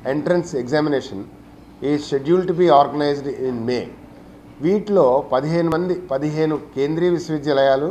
entrance examination is schedule to be organised in May వీటిలో పదిహేను మంది పదిహేను కేంద్రీయ విశ్వవిద్యాలయాలు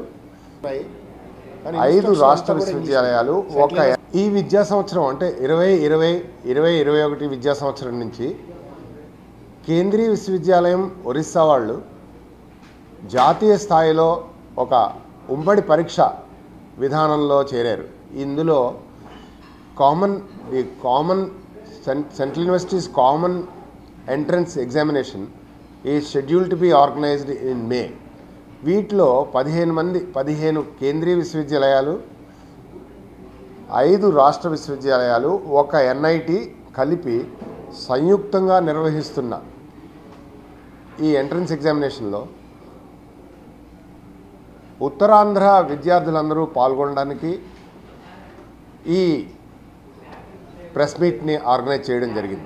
ఐదు రాష్ట్ర విశ్వవిద్యాలయాలు ఒక ఈ విద్యా సంవత్సరం అంటే ఇరవై ఇరవై ఇరవై ఇరవై ఒకటి విద్యా సంవత్సరం నుంచి కేంద్రీయ విశ్వవిద్యాలయం ఒరిస్సా వాళ్ళు జాతీయ స్థాయిలో ఒక ఉమ్మడి పరీక్ష విధానంలో చేరారు ఇందులో common the common central universities common entrance examination is schedule to be organised in May వీటిలో పదిహేను మంది పదిహేను కేంద్రీయ విశ్వవిద్యాలయాలు ఐదు రాష్ట్ర విశ్వవిద్యాలయాలు ఒక ఎన్ఐటి కలిపి సంయుక్తంగా నిర్వహిస్తున్న ఈ ఎంట్రన్స్ ఎగ్జామినేషన్లో ఉత్తరాంధ్ర విద్యార్థులందరూ పాల్గొనడానికి ఈ ప్రెస్ మీట్ని ఆర్గనైజ్ చేయడం జరిగింది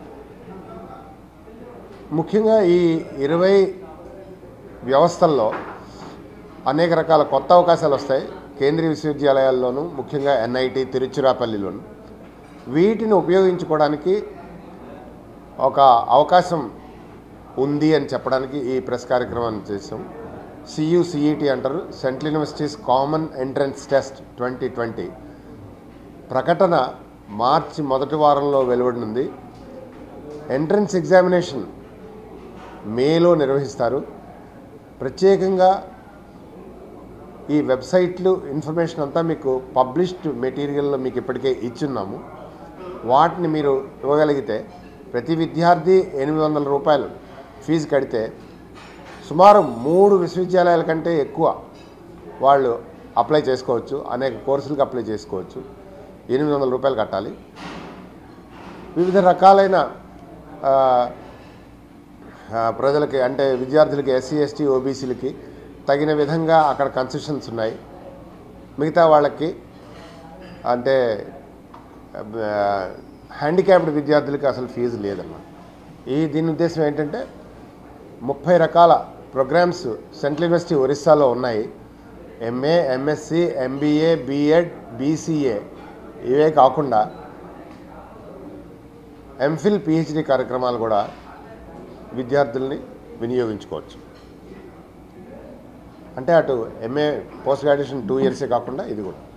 ముఖ్యంగా ఈ ఇరవై వ్యవస్థల్లో అనేక రకాల కొత్త అవకాశాలు వస్తాయి కేంద్రీయ విశ్వవిద్యాలయాల్లోనూ ముఖ్యంగా ఎన్ఐటి తిరుచిరాపల్లిలోను వీటిని ఉపయోగించుకోవడానికి ఒక అవకాశం ఉంది అని చెప్పడానికి ఈ ప్రెస్ కార్యక్రమాన్ని చేసాం సియుసిఈటి అంటారు central universities common entrance test twenty twenty ప్రకటన మార్చి మొదటి వారంలో వెలువడినుంది ఎంట్రన్స్ ఎగ్జామినేషన్ మేలో నిర్వహిస్తారు ప్రత్యేకంగా ఈ వెబ్సైట్లు ఇన్ఫర్మేషన్ అంతా మీకు పబ్లిష్డ్ మెటీరియల్లో మీకు ఇప్పటికే ఇచ్చున్నాము వాటిని మీరు ఇవ్వగలిగితే ప్రతి విద్యార్థి ఎనిమిది వందల రూపాయలు ఫీజు కడితే సుమారు మూడు విశ్వవిద్యాలయాల కంటే ఎక్కువ వాళ్ళు అప్లై చేసుకోవచ్చు అనేక కోర్సులకు అప్లై చేసుకోవచ్చు ఎనిమిది వందల రూపాయలు కట్టాలి వివిధ రకాలైన ఆ, ఆ, ప్రజలకి అంటే విద్యార్థులకి ఎస్సీ ఎస్టీ ఓబీసీలకి తగిన విధంగా అక్కడ కన్సెషన్స్ ఉన్నాయి మిగతా వాళ్ళకి అంటే హ్యాండిక్యాప్డ్ విద్యార్థులకి అసలు ఫీజు లేదన్నమాట ఈ దీని ఉద్దేశం ఏంటంటే ముప్పై రకాల ప్రోగ్రామ్స్ సెంట్రల్ యూనివర్సిటీ ఒరిస్సాలో ఉన్నాయి MA MSc MBA BEd BCA ఇవే కాకుండా ఎంఫిల్ పిహెచ్డి కార్యక్రమాలు కూడా విద్యార్థుల్ని వినియోగించుకోవచ్చు అంటే అటు ఎంఏ పోస్ట్ గ్రాడ్యుయేషన్ టూ ఇయర్సే కాకుండా ఇది కూడా